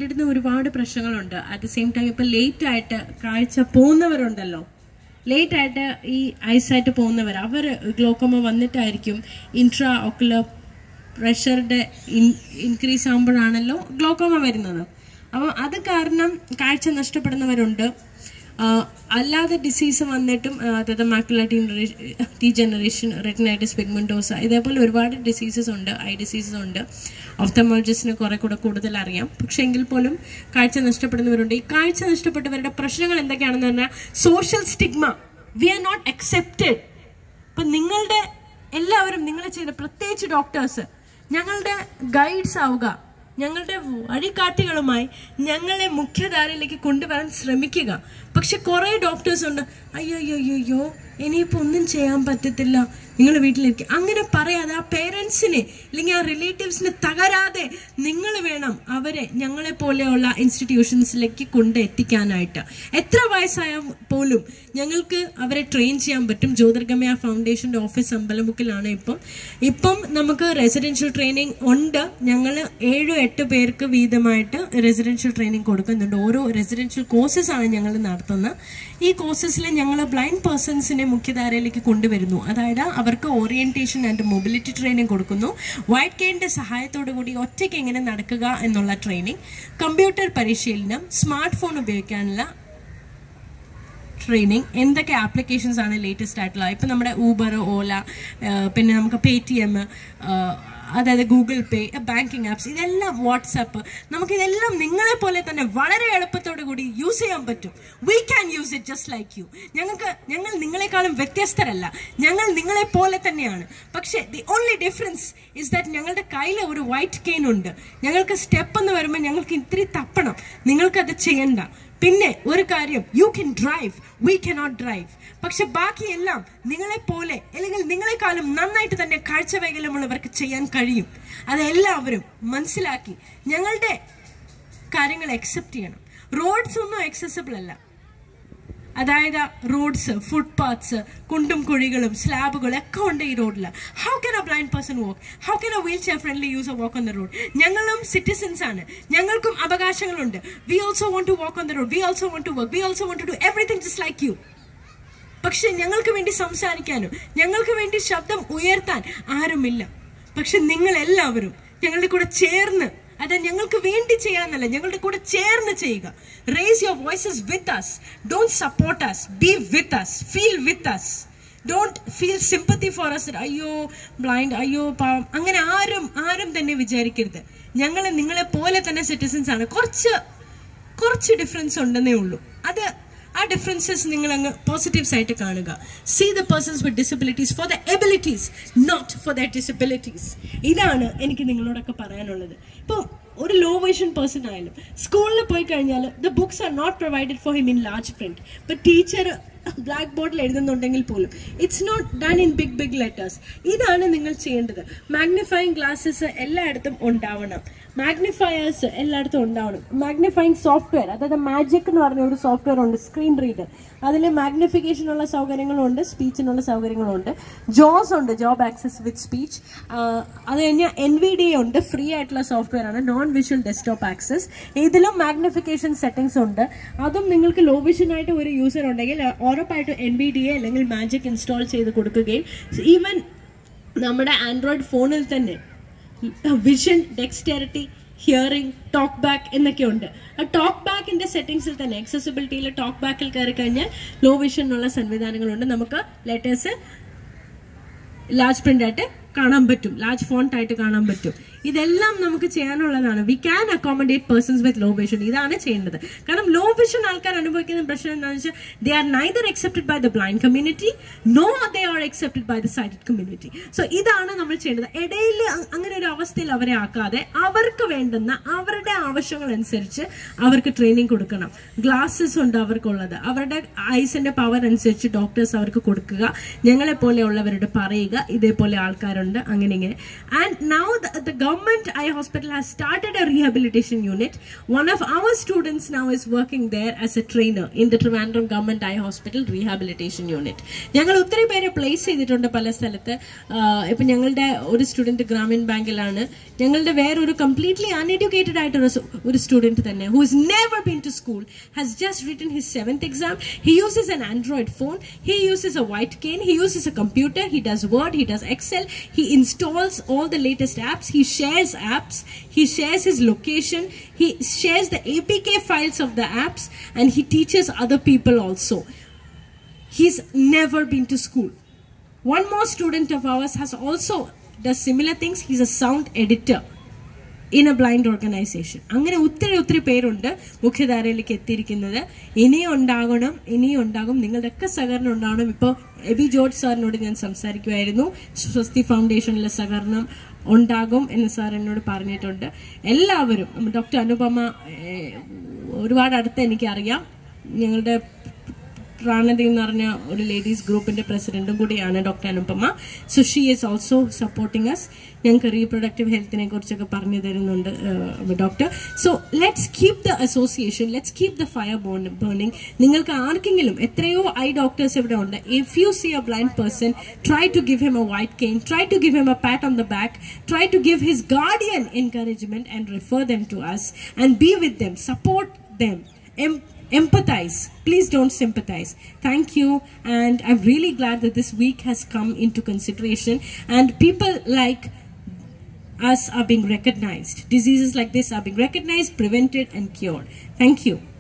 ഇടുന്ന ഒരുപാട് പ്രശ്നങ്ങളുണ്ട് അറ്റ് ദ സെയിം ടൈം ഇപ്പൊ ലേറ്റ് ആയിട്ട് കാഴ്ച പോകുന്നവരുണ്ടല്ലോ ലേറ്റ് ആയിട്ട് ഈ ഐസായിട്ട് പോകുന്നവർ അവർ ഗ്ലോക്കോമ വന്നിട്ടായിരിക്കും ഇൻട്രാ ഒക്കുലർ പ്രഷറുടെ ഇൻക്രീസ് ആകുമ്പോഴാണല്ലോ ഗ്ലോക്കോമ വരുന്നത് അപ്പം അത് കാരണം കാഴ്ച നഷ്ടപ്പെടുന്നവരുണ്ട് ആ, അല്ലാതെ ഡിസീസ് വന്നിട്ടും ആ, അതായത് മാക്കുല ഡീജനറേഷൻ റെറ്റിനൈറ്റിസ് പിഗ്മെന്റോസ ഇതേപോലെ ഒരുപാട് ഡിസീസസ് ഉണ്ട് ഐ ഡിസീസസ് ഉണ്ട് ഓഫ്തമോളജിസ്റ്റിന് കുറെ കൂടെ കൂടുതൽ അറിയാം പക്ഷെ എങ്കിൽ പോലും കാഴ്ച നഷ്ടപ്പെടുന്നവരുണ്ട് ഈ കാഴ്ച നഷ്ടപ്പെട്ടവരുടെ പ്രശ്നങ്ങൾ എന്തൊക്കെയാണെന്ന് പറഞ്ഞാൽ social stigma we are not accepted ഇപ്പൊ നിങ്ങളുടെ എല്ലാവരും നിങ്ങൾ ചെയ്ത പ്രത്യേകിച്ച് ഡോക്ടേഴ്സ് ഞങ്ങളുടെ ഗൈഡ്സ് ആവുക ഞങ്ങളുടെ വഴികാട്ടികളുമായി ഞങ്ങളെ മുഖ്യധാരയിലേക്ക് കൊണ്ടുവരാൻ ശ്രമിക്കുക പക്ഷെ കുറെ ഡോക്ടേഴ്സ് ഉണ്ട് അയ്യോ അയ്യോ അയ്യോ അയ്യോ ഇനിയിപ്പോ ഒന്നും ചെയ്യാൻ പറ്റത്തില്ല നിങ്ങൾ വീട്ടിലിരിക്കുക അങ്ങനെ പറയാതെ ആ പേരൻസിനെ അല്ലെങ്കിൽ ആ റിലേറ്റീവ്സിനെ തകരാതെ നിങ്ങൾ വേണം അവരെ ഞങ്ങളെ പോലെയുള്ള ഇൻസ്റ്റിറ്റ്യൂഷൻസിലേക്ക് കൊണ്ട് എത്തിക്കാനായിട്ട് എത്ര വയസ്സായ പോലും ഞങ്ങൾക്ക് അവരെ ട്രെയിൻ ചെയ്യാൻ പറ്റും ജ്യോതിർഗമയ ഫൗണ്ടേഷന്റെ ഓഫീസ് അമ്പലമുക്കിലാണ് ഇപ്പം ഇപ്പം നമുക്ക് റെസിഡൻഷ്യൽ ട്രെയിനിങ് ഉണ്ട് ഞങ്ങൾ ഏഴോ എട്ട് പേർക്ക് വീതമായിട്ട് റെസിഡൻഷ്യൽ ട്രെയിനിങ് കൊടുക്കുന്നുണ്ട് ഓരോ റെസിഡൻഷ്യൽ കോഴ്സസ് ആണ് ഞങ്ങൾ നടത്തുന്നത് ഈ കോഴ്സസിൽ ഞങ്ങൾ ബ്ലൈൻഡ് പേഴ്സൺസിനെ മുഖ്യധാരയിലേക്ക് കൊണ്ടുവരുന്നു അതായത് അവർക്ക് ഓറിയന്റേഷൻ ആൻഡ് മൊബിലിറ്റി ട്രെയിനിങ് കൊടുക്കുന്നു വൈറ്റ് കെയിന്റെ സഹായത്തോടു കൂടി ഒറ്റയ്ക്ക് എങ്ങനെ നടക്കുക എന്നുള്ള ട്രെയിനിങ് കമ്പ്യൂട്ടർ പരിശീലനം സ്മാർട്ട് ഫോൺ ഉപയോഗിക്കാനുള്ള ട്രെയിനിങ് എന്തൊക്കെ ആപ്ലിക്കേഷൻസ് ആണ് ലേറ്റസ്റ്റ് ആയിട്ടുള്ള ഇപ്പം നമ്മുടെ ഊബർ ഓല പിന്നെ നമുക്ക് പേ ടി എം അതായത് ഗൂഗിൾ പേ ബാങ്കിങ് ആപ്സ് ഇതെല്ലാം വാട്സപ്പ് നമുക്ക് ഇതെല്ലാം നിങ്ങളെ പോലെ തന്നെ വളരെ എളുപ്പത്തോടു കൂടി യൂസ് ചെയ്യാൻ പറ്റും we can use it just like you ഞങ്ങൾക്ക് ഞങ്ങൾ നിങ്ങളെക്കാളും വ്യത്യസ്തരല്ല ഞങ്ങൾ നിങ്ങളെ പോലെ തന്നെയാണ് പക്ഷേ the only difference is that ഞങ്ങളുടെ കയ്യിൽ ഒരു വൈറ്റ് കെയിൻ ഉണ്ട് ഞങ്ങൾക്ക് സ്റ്റെപ്പ് എന്ന് വരുമ്പോൾ ഞങ്ങൾക്ക് ഇത്തിരി തപ്പണം നിങ്ങൾക്കത് ചെയ്യണ്ട പിന്നെ ഒരു കാര്യം you can drive we cannot drive പക്ഷെ ബാക്കിയെല്ലാം നിങ്ങളെ പോലെ അല്ലെങ്കിൽ നിങ്ങളെക്കാളും നന്നായിട്ട് തന്നെ കാഴ്ചവൈകല്യമുള്ളവർക്ക് ചെയ്യാൻ കഴിയും അതെല്ലാവരും മനസ്സിലാക്കി ഞങ്ങളുടെ കാര്യങ്ങൾ അക്സെപ്റ്റ് ചെയ്യണം റോഡ്സ് ഒന്നും അക്സസിബിൾ അല്ല അതായത് റോഡ്സ് ഫുട്പാത്ത്സ് കുണ്ടും കുഴികളും സ്ലാബുകളും ഒക്കെ ഉണ്ട് ഈ റോഡിൽ how can a blind person walk how can a wheelchair friendly user walk on the road ഞങ്ങളും സിറ്റിസൺസ് ആണ് ഞങ്ങൾക്കും അവകാശങ്ങളുണ്ട് we also want to walk on the road we also want to work we also want to do everything just like you പക്ഷെ ഞങ്ങൾക്ക് വേണ്ടി സംസാരിക്കാനും ഞങ്ങൾക്ക് വേണ്ടി ശബ്ദം ഉയർത്താൻ ആരുമില്ല പക്ഷെ നിങ്ങൾ എല്ലാവരും ഞങ്ങളുടെ കൂടെ ചേർന്ന് അത് ഞങ്ങൾക്ക് വേണ്ടി ചെയ്യാന്നല്ല ഞങ്ങളുടെ കൂടെ ചേർന്ന് ചെയ്യുക raise your voices with us don't support us be with us feel with us don't feel sympathy for us അയ്യോ ബ്ലൈൻഡ് അയ്യോ പാവം അങ്ങനെ ആരും ആരും തന്നെ വിചാരിക്കരുത് ഞങ്ങൾ നിങ്ങളെ പോലെ തന്നെ സിറ്റിസൺസ് ആണ് കുറച്ച് കുറച്ച് ഡിഫറൻസ് ഉണ്ടെന്നേ ഉള്ളൂ അത് ആ ഡിഫറൻസസ് നിങ്ങൾ അങ്ങ് പോസിറ്റീവ്സ് ആയിട്ട് കാണുക see the persons with disabilities for the abilities not for the disabilities ഇതാണ് എനിക്ക് നിങ്ങളോടൊക്കെ പറയാനുള്ളത് ഇപ്പോൾ ഒരു ലോ വിഷൻ പേഴ്സൺ ആയാലും സ്കൂളിൽ പോയി കഴിഞ്ഞാൽ the books are not provided for him in large print ഇപ്പൊ ടീച്ചർ ബ്ലാക്ക് ബോർഡിൽ എഴുതുന്നുണ്ടെങ്കിൽ പോലും it's not done in big big letters ഇതാണ് നിങ്ങൾ ചെയ്യേണ്ടത് മാഗ്നിഫൈങ് ഗ്ലാസ്സസ് എല്ലായിടത്തും ഉണ്ടാവണം മാഗ്നിഫയേഴ്സ് എല്ലായിടത്തും ഉണ്ടാവണം മാഗ്നിഫൈങ് സോഫ്റ്റ്വെയർ അതായത് മാജിക് എന്ന് പറഞ്ഞ ഒരു സോഫ്റ്റ്വെയർ ഉണ്ട് സ്ക്രീൻ റീഡർ അതിൽ മാഗ്നിഫിക്കേഷനുള്ള സൗകര്യങ്ങളുണ്ട് സ്പീച്ചിനുള്ള സൗകര്യങ്ങളുണ്ട് ജോസ് ഉണ്ട് ജോബ് ആക്സസ് വിത്ത് സ്പീച്ച് അത് കഴിഞ്ഞാൽ എൻ വി ഡി ഉണ്ട് ഫ്രീ ആയിട്ടുള്ള സോഫ്റ്റ്വെയർ ആണ് നോൺ വിഷ്വൽ ഡെസ്ക്ടോപ്പ് ആക്സസ് ഇതിലും മാഗ്നിഫിക്കേഷൻ സെറ്റിംഗ്സ് ഉണ്ട് അതും നിങ്ങൾക്ക് ലോ വിഷൻ ആയിട്ട് ഒരു യൂസർ ഉണ്ടെങ്കിൽ ഉറപ്പായിട്ടും എൻ വി ഡി എ അല്ലെങ്കിൽ മാജിക് ഇൻസ്റ്റാൾ ചെയ്ത് കൊടുക്കുകയും ഈവൻ നമ്മുടെ ആൻഡ്രോയിഡ് ഫോണിൽ തന്നെ vision dexterity hearing talk back എന്നൊക്കെ ഉണ്ട് ആ ടോക്ക് ബാക്കിന്റെ സെറ്റിംഗ്സിൽ തന്നെ accessibility-യിൽ ടോക്ക് ബാക്കിൽ കയറി കഴിഞ്ഞാൽ ലോ വിഷനുള്ള സംവിധാനങ്ങളുണ്ട് നമുക്ക് ലെറ്റേഴ്സ് ലാർജ് പ്രിന്റ് ആയിട്ട് കാണാൻ പറ്റും ലാർജ് ഫോണ്ട് ആയിട്ട് കാണാൻ പറ്റും ഇതെല്ലാം നമുക്ക് ചെയ്യാനുള്ളതാണ് we can accommodate persons with low vision ഇതാണ് ചെയ്യേണ്ടത് കാരണം ലോ വിഷൻ ആൾക്കാർ അനുഭവിക്കുന്ന പ്രശ്നം എന്താണെന്ന് വെച്ചാൽ they are neither accepted by the blind community nor they are accepted by the sighted community so ഇതാണ് നമ്മൾ ചെയ്യേണ്ടത് ഇടയിൽ അ- അങ്ങനെ ഒരു അവസ്ഥയിൽ അവരെ ആക്കാതെ അവർക്ക് വേണ്ടുന്ന അവരുടെ ആവശ്യങ്ങൾ അനുസരിച്ച് അവർക്ക് ട്രെയിനിങ് കൊടുക്കണം ഗ്ലാസ്സസ് ഉണ്ട് അവർക്കുള്ളത് അവരുടെ ഐസിന്റെ പവർ അനുസരിച്ച് ഡോക്ടേഴ്സ് അവർക്ക് കൊടുക്കുക ഞങ്ങളെ പോലെയുള്ളവരോട് പറയുക ഇതേപോലെ ആൾക്കാരുണ്ട് അങ്ങനെ ഇങ്ങനെ and now the government eye hospital has started a rehabilitation unit. One of our students now is working there as a trainer in the Trivandrum Government Eye Hospital Rehabilitation Unit. ഞങ്ങൾ ഒത്തിരി പേരെ പ്ലേസ് ചെയ്തിട്ടുണ്ട് പല സ്ഥലത്ത് ആഹ് ഇപ്പൊ ഞങ്ങളുടെ ഒരു student Gramin ബാങ്കിലാണ് ഞങ്ങളുടെ വേറൊരു കംപ്ലീറ്റ്ലി അൺഎഡ്യൂക്കേറ്റഡ് ആയിട്ടൊരു സ് ഒരു സ്റ്റുഡന്റ് തന്നെ who is never been to school has just written his seventh exam he uses an Android phone he uses a white cane he uses a computer he does Word he does Excel he installs all the latest apps. He shares apps. He shares his location. He shares the APK files of the apps and he teaches other people also. He's never been to school. One more student of ours has also does similar things. He's a sound editor in a blind organisation അങ്ങനെ ഒത്തിരി ഒത്തിരി പേരുണ്ട് മുഖ്യധാരയിലേക്ക് എത്തിയിരിക്കുന്നത് ഇനിയും ഉണ്ടാകണം ഇനിയും ഉണ്ടാകും നിങ്ങളുടെയൊക്കെ സഹകരണം ഉണ്ടാകണം ഇപ്പോൾ എബി ജോർജ് സാറിനോട് ഞാൻ സംസാരിക്കുമായിരുന്നു സ്വസ്തി ഫൗണ്ടേഷനിലെ സഹകരണം ഉണ്ടാകും എന്ന് സാർ എന്നോട് പറഞ്ഞിട്ടുണ്ട് എല്ലാവരും ഡോക്ടർ അനുപമ ഏഹ്, ഒരുപാട് അടുത്ത് എനിക്കറിയാം ഞങ്ങളുടെ പ്രാണതി എന്ന് പറഞ്ഞ ഒരു ലേഡീസ് ഗ്രൂപ്പിന്റെ പ്രസിഡന്റും കൂടിയാണ് doctor Anupama so she is also supporting us ഞങ്ങൾക്ക് റീപ്രൊഡക്റ്റീവ് ഹെൽത്തിനെ കുറിച്ചൊക്കെ പറഞ്ഞു തരുന്നുണ്ട് doctor so let's keep the association let's keep the fire burning നിങ്ങൾക്ക് ആർക്കെങ്കിലും എത്രയോ ഐ ഡോക്ടേഴ്സ് ഇവിടെ ഉണ്ട് if you see a blind person try to give him a white cane try to give him a pat on the back try to give his guardian encouragement and refer them to us and B with them support them empathize. Please don't sympathize. Thank you. And I'm really glad that this week has come into consideration and people like us are being recognized. Diseases like this are being recognized, prevented, and cured. Thank you.